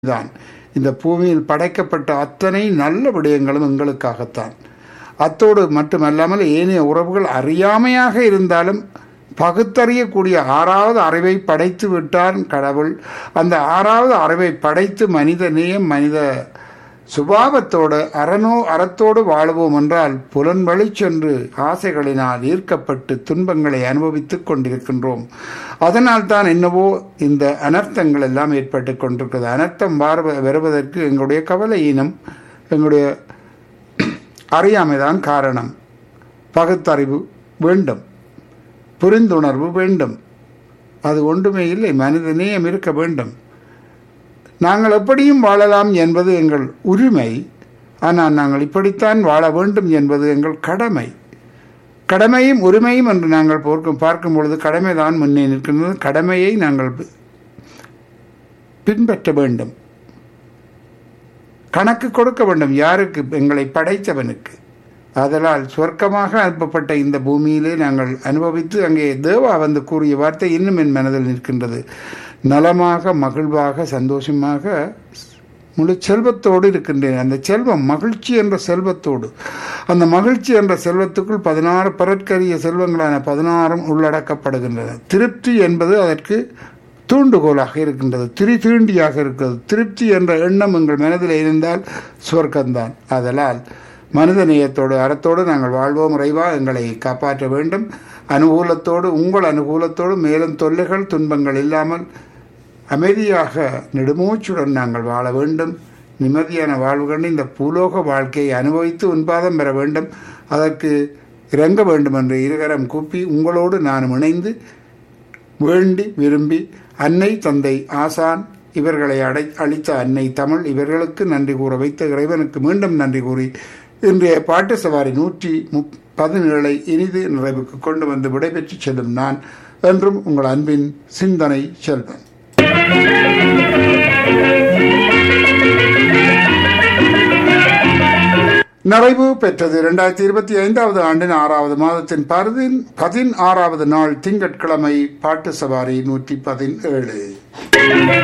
தான் இந்த பூமியில் படைக்கப்பட்ட அத்தனை நல்ல விடயங்களும் எங்களுக்காகத்தான் அத்தோடு மட்டுமல்லாமல் ஏனைய உறவுகள் அறியாமையாக இருந்தாலும் பகுத்தறியக்கூடிய ஆறாவது அறிவை படைத்து விட்டார் கடவுள் அந்த ஆறாவது அறிவை படைத்து மனித நேயம் மனித சுபாவத்தோடு அறனோ அறத்தோடு வாழுவோம் என்றால் புலன்வழி சென்று ஆசைகளினால் ஈர்க்கப்பட்டு துன்பங்களை அனுபவித்துக் கொண்டிருக்கின்றோம் அதனால் தான் என்னவோ இந்த அனர்த்தங்கள் எல்லாம் ஏற்பட்டு கொண்டிருக்கிறது அனர்த்தம் வார வருவதற்கு எங்களுடைய கவலையினம் எங்களுடைய அறியாமைதான் காரணம் பகுத்தறிவு வேண்டும் புரிந்துணர்வு வேண்டும் அது ஒன்றுமே இல்லை மனித நேயம் இருக்க வேண்டும் நாங்கள் எப்படியும் வாழலாம் என்பது எங்கள் உரிமை ஆனால் நாங்கள் இப்படித்தான் வாழ வேண்டும் என்பது எங்கள் கடமை கடமையும் உரிமையும் என்று நாங்கள் பார்க்கும் பார்க்கும் பொழுது கடமை தான் முன்னே நிற்கின்றது கடமையை நாங்கள் பின்பற்ற வேண்டும் கணக்கு கொடுக்க வேண்டும் யாருக்கு எங்களை படைத்தவனுக்கு அதனால் சொர்க்கமாக அனுப்பப்பட்ட இந்த பூமியிலே நாங்கள் அனுபவித்து அங்கே தேவா வந்து கூறிய வார்த்தை இன்னும் என் மனதில் நிற்கின்றது நலமாக மகிழ்வாக சந்தோஷமாக முழு செல்வத்தோடு இருக்கின்றேன் அந்த செல்வம் மகிழ்ச்சி என்ற செல்வத்தோடு அந்த மகிழ்ச்சி என்ற செல்வத்துக்குள் பதினாறு பரற்கரிய செல்வங்களான பதினாறும் உள்ளடக்கப்படுகின்றன திருப்தி என்பது அதற்கு தூண்டுகோலாக இருக்கின்றது திரி தீண்டியாக இருக்கிறது திருப்தி என்ற எண்ணம் எங்கள் மனதில் இருந்தால் சொர்க்கம்தான் அதனால் மனித நேயத்தோடு அறத்தோடு நாங்கள் வாழ்வோம் இறைவா எங்களை காப்பாற்ற வேண்டும் அனுகூலத்தோடு உங்கள் அனுகூலத்தோடு மேலும் தொல்லைகள் துன்பங்கள் இல்லாமல் அமைதியாக நெடுமூச்சுடன் நாங்கள் வாழ வேண்டும் நிம்மதியான வாழ்வு கண்டு இந்த பூலோக வாழ்க்கையை அனுபவித்து உன்பாதம் பெற வேண்டும் அதற்கு இறங்க வேண்டும் என்று இருகரம் கூப்பி உங்களோடு நான் இணைந்து வேண்டி விரும்பி அன்னை தந்தை ஆசான் இவர்களை அடை அளித்த அன்னை தமிழ் இவர்களுக்கு நன்றி கூற வைத்த இறைவனுக்கு மீண்டும் நன்றி கூறி இன்றைய பாட்டு சவாரி நூற்றி முப் பதினேழை இனிது நிறைவுக்கு கொண்டு வந்து விடைபெற்று செல்லும் நான் என்றும் உங்கள் அன்பின் சிந்தனை செல்வன் நிறைவு பெற்றது இரண்டாயிரத்தி இருபத்தி ஐந்தாவது ஆண்டின் ஆறாவது மாதத்தின் பருதின் பதினாறாவது நாள் திங்கட்கிழமை பாட்டு சவாரி நூற்றி பதினேழு